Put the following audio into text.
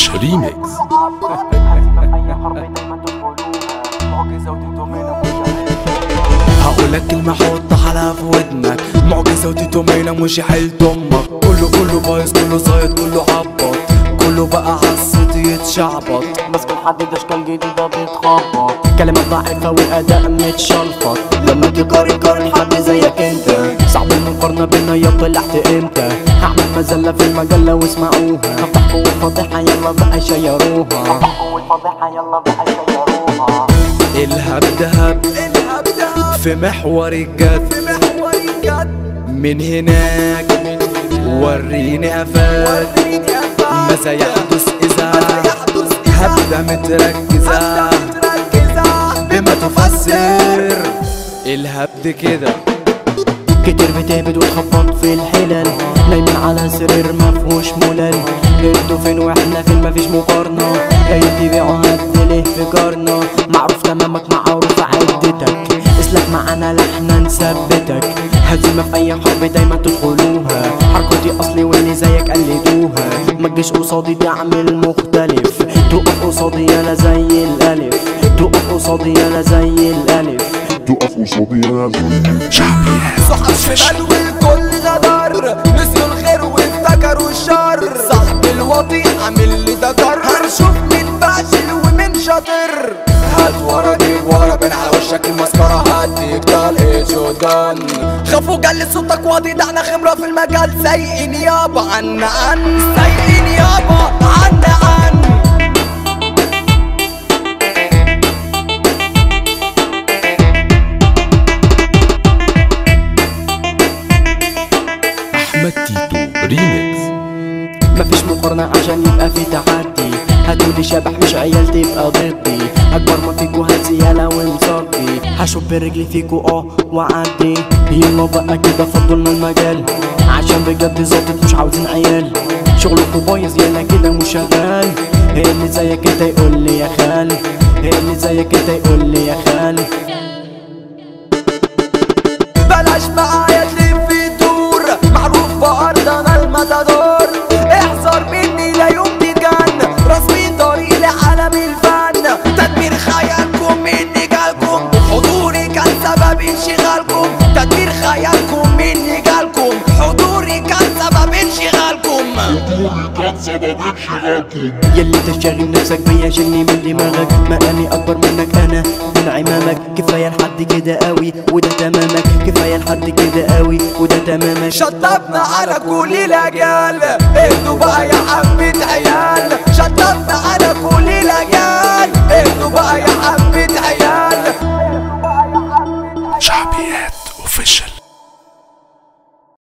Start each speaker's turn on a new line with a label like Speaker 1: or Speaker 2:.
Speaker 1: اوفيشال ريميكس
Speaker 2: هقولك كلمة حطها في ودنك معجزة وتتومينا مش حيلة امك كله كله بايظ كله صايد كله عبط كله بقى عالصوت يتشعبط
Speaker 3: بس كل حد اشكال جديدة بيتخبط كلمات ضعيفة والأداء متشلفط لما تقارن قارن حد زيك انت صعب المقارنة بينا يا طلعت امتى هعمل مزلة في المجلة واسمعوها هفتح فوق الفضيحة يلا بقى شيروها هفتح فوق الفضيحة يلا بقى شيروها
Speaker 2: الهبد هب في محور الجد من هناك وريني قفاك ماذا يحدث إذا هبدة متركزة بما تفسر الهبد كده
Speaker 3: كتير بتهبد وتخبط في الحلل نايمين على سرير مفهوش ملل انتوا فين واحنا فين مفيش مقارنة جاي تبيعوا هد ليه في جارنا معروف تمامك معروف عدتك اسلك معانا لحنا نثبتك هزيمة في اي حرب دايما تدخلوها حركتي اصلي واللي زيك قلدوها ما تجيش قصادي تعمل مختلف تقف قصادي انا زي الالف تقف قصادي انا زي الالف
Speaker 4: تقف قصادي انا
Speaker 2: صحاب شمال والكل غدر نسيوا الخير وافتكروا الشر صاحب الوطي عامل لي دكر هنشوف مين فاشل ومين شاطر هات ورا جيب ورا بين على وشك المسكرة هديك طلقة شوتجان خافوا جل صوتك واطي ده احنا خبرة في المجال سايقين يابا عنا عن سايقين يابا عنا عن
Speaker 1: احمد تيتو ريميكس
Speaker 3: مفيش مقارنة عشان يبقى في تحدي هاتولي شبح مش عيال تبقى ضدي اكبر ما فيكو هزيالة ومصدي هشوف برجلي فيكو اه وعدي يلا بقى كده فضلنا المجال عشان بجد ظابط مش عاوزين عيال شغلكوا بايظ يلا كده مش شغال ايه اللي زيك انت يقول لي يا خال ايه اللي زيك انت يقول لي يا خال
Speaker 2: بلاش معايا تلف دور معروف بأرضنا المتدور احذر مني لا يوم تتجن رسمي طريق لعالم الفن تدمير خيالكم مني جالكم حضوري كان سبب انشغالكم تدمير خيالكم مني جالكم حضوري كان سبب انشغالكم
Speaker 4: كان سبب انشغالكم
Speaker 3: يلي تشغل نفسك بيا شيلني من دماغك مقامي اكبر منك انا من عمامك كفايه لحد كده قوي وده تمامك كفايه لحد كده قوي وده تمامك
Speaker 2: شطبنا على كل الاجيال اهدوا بقى يا حبة عيال شطبنا على كل الاجيال اهدوا بقى يا حبة عيال
Speaker 1: شعبيات اوفيشال